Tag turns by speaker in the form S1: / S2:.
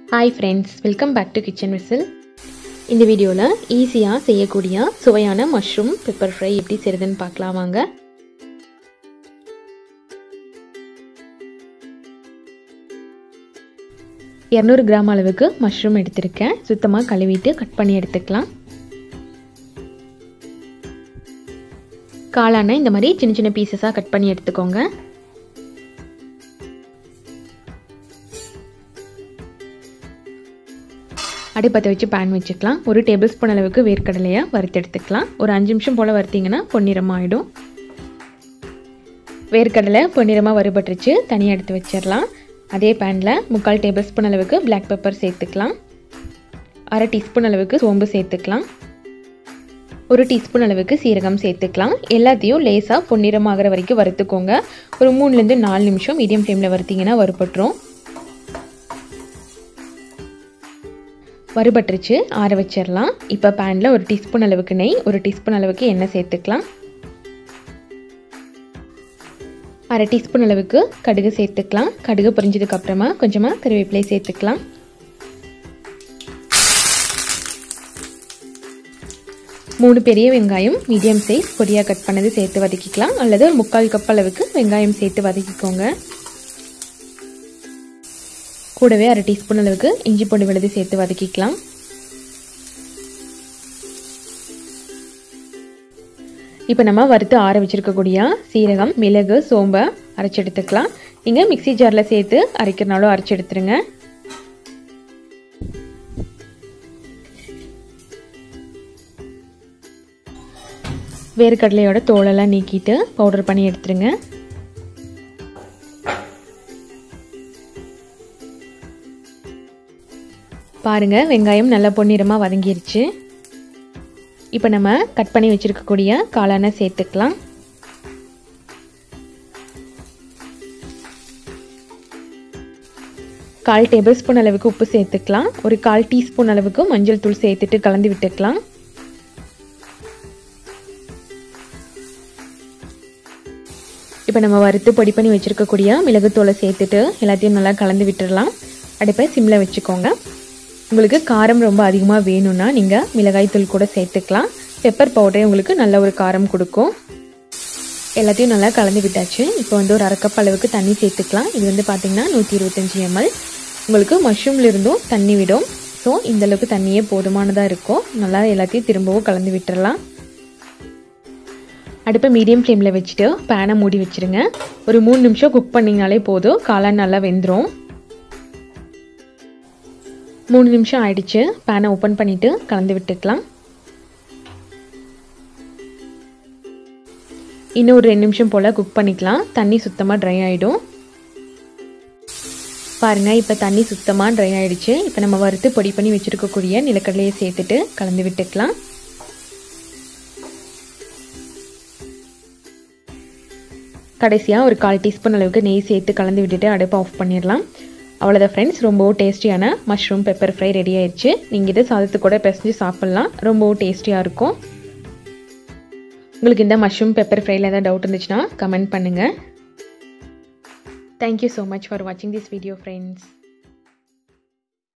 S1: hi friends welcome back to kitchen whistle இந்த வீடியோவில் ஈஸியாக செய்யக்கூடிய சுவையான மஷ்ரூம் பெப்பர் ஃப்ரை எப்படி செய்கிறதுன்னு பார்க்கலாம் வாங்க இரநூறு கிராம் அளவுக்கு மஷ்ரூம் எடுத்திருக்கேன் சுத்தமாக கழுவிட்டு கட் பண்ணி எடுத்துக்கலாம் காளான இந்த மாதிரி சின்ன சின்ன பீசஸாக கட் பண்ணி எடுத்துக்கோங்க அடுப்பத்தை வச்சு பேன் வச்சுக்கலாம் ஒரு டேபிள் ஸ்பூன் அளவுக்கு வேர்க்கடலையை வறுத்து எடுத்துக்கலாம் ஒரு அஞ்சு நிமிஷம் போல் வறுத்திங்கன்னா பொன்னிறமாக ஆகிடும் வேர்க்கடலை பொன்னிறமாக வறுபட்டுருச்சு தனியாக எடுத்து வச்சிடலாம் அதே பேனில் முக்கால் டேபிள் ஸ்பூன் அளவுக்கு பிளாக் பெப்பர் சேர்த்துக்கலாம் அரை டீஸ்பூன் அளவுக்கு சோம்பு சேர்த்துக்கலாம் ஒரு டீஸ்பூன் அளவுக்கு சீரகம் சேர்த்துக்கலாம் எல்லாத்தையும் லேசாக பொன்னிறமாகிற வரைக்கும் வறுத்துக்கோங்க ஒரு மூணுலேருந்து நாலு நிமிஷம் மீடியம் ஃப்ளேமில் வறுத்திங்கன்னா வறுபட்டுரும் வறுபட்டுருச்சு ஆற வச்சிடலாம் இப்போ பேனில் ஒரு டீஸ்பூன் அளவுக்கு நெய் ஒரு டீஸ்பூன் அளவுக்கு எண்ணெய் சேர்த்துக்கலாம் அரை டீஸ்பூன் அளவுக்கு கடுகு சேர்த்துக்கலாம் கடுகு பொரிஞ்சதுக்கு அப்புறமா கொஞ்சமாக கருவேப்பிலை சேர்த்துக்கலாம் மூணு பெரிய வெங்காயம் மீடியம் சைஸ் பொடியாக கட் பண்ணது சேர்த்து வதக்கிக்கலாம் அல்லது ஒரு முக்கால் கப் அளவுக்கு வெங்காயம் சேர்த்து வதக்கிக்கோங்க கூடவே அரை டீஸ்பூன் அளவுக்கு இஞ்சி பூண்டு விழுது சேர்த்து வதக்கிக்கலாம் இப்போ நம்ம வறுத்து ஆற வச்சுருக்கக்கூடிய சீரகம் மிளகு சோம்பை அரைச்சி எடுத்துக்கலாம் நீங்கள் மிக்சி ஜாரில் சேர்த்து அரைக்கிறனாலும் அரைச்சி எடுத்துருங்க வேர்க்கடலையோட தோலெல்லாம் நீக்கிட்டு பவுடர் பண்ணி எடுத்துருங்க பாருங்கள் வெங்காயம் நல்லா பொன்னிறமாக வதங்கிருச்சு இப்போ நம்ம கட் பண்ணி வச்சுருக்கக்கூடிய காளானை சேர்த்துக்கலாம் கால் டேபிள் ஸ்பூன் அளவுக்கு உப்பு சேர்த்துக்கலாம் ஒரு கால் டீஸ்பூன் அளவுக்கு மஞ்சள் தூள் சேர்த்துட்டு கலந்து விட்டுக்கலாம் இப்போ நம்ம வறுத்து பொடி பண்ணி வச்சுருக்கக்கூடிய மிளகுத்தூளை சேர்த்துட்டு எல்லாத்தையும் நல்லா கலந்து விட்டுடலாம் அடுப்பை சிம்மில் வச்சுக்கோங்க உங்களுக்கு காரம் ரொம்ப அதிகமாக வேணும்னா நீங்கள் மிளகாய்த்தூள் கூட சேர்த்துக்கலாம் பெப்பர் பவுடரே உங்களுக்கு நல்ல ஒரு காரம் கொடுக்கும் எல்லாத்தையும் நல்லா கலந்து விட்டாச்சு இப்போ வந்து ஒரு அரைக்கப் அளவுக்கு தண்ணி சேர்த்துக்கலாம் இது வந்து பார்த்திங்கன்னா நூற்றி இருபத்தஞ்சி எம்எல் உங்களுக்கு மஷ்ரூமில் இருந்தும் தண்ணி விடும் ஸோ இந்தளவுக்கு தண்ணியே போதுமானதாக இருக்கும் நல்லா எல்லாத்தையும் திரும்பவும் கலந்து விட்டுறலாம் அடுப்பை மீடியம் ஃப்ளேமில் வச்சுட்டு பேனை மூடி வச்சுருங்க ஒரு மூணு நிமிஷம் குக் பண்ணிங்கனாலே போதும் காளான் நல்லா வெந்துடும் மூணு நிமிஷம் ஆயிடுச்சு பேனை ஓப்பன் பண்ணிவிட்டு கலந்து விட்டுக்கலாம் இன்னும் ஒரு ரெண்டு நிமிஷம் போல் குக் பண்ணிக்கலாம் தண்ணி சுத்தமாக ட்ரை ஆகிடும் பாருங்கள் இப்போ தண்ணி சுத்தமாக ட்ரை ஆகிடுச்சு இப்போ நம்ம வறுத்து பொடி பண்ணி வச்சுருக்கக்கூடிய நிலக்கடலையை சேர்த்துட்டு கலந்து விட்டுக்கலாம் கடைசியாக ஒரு கால் டீஸ்பூன் அளவுக்கு நெய் சேர்த்து கலந்து விட்டுட்டு அடுப்பை ஆஃப் பண்ணிடலாம் அவ்வளோதான் ஃப்ரெண்ட்ஸ் ரொம்பவும் டேஸ்டியான மஷ்ரூம் பெப்பர் ஃப்ரை ரெடி ஆயிடுச்சு நீங்கள் இதை சாதத்து கூட பிசைஞ்சு சாப்பிட்லாம் ரொம்பவும் டேஸ்டியாக இருக்கும் உங்களுக்கு இந்த மஷ்ரூம் பெப்பர் ஃப்ரையில் ஏதாவது டவுட் இருந்துச்சுன்னா கமெண்ட் பண்ணுங்கள் தேங்க்யூ ஸோ மச் ஃபார் வாட்சிங் திஸ் வீடியோ ஃப்ரெண்ட்ஸ்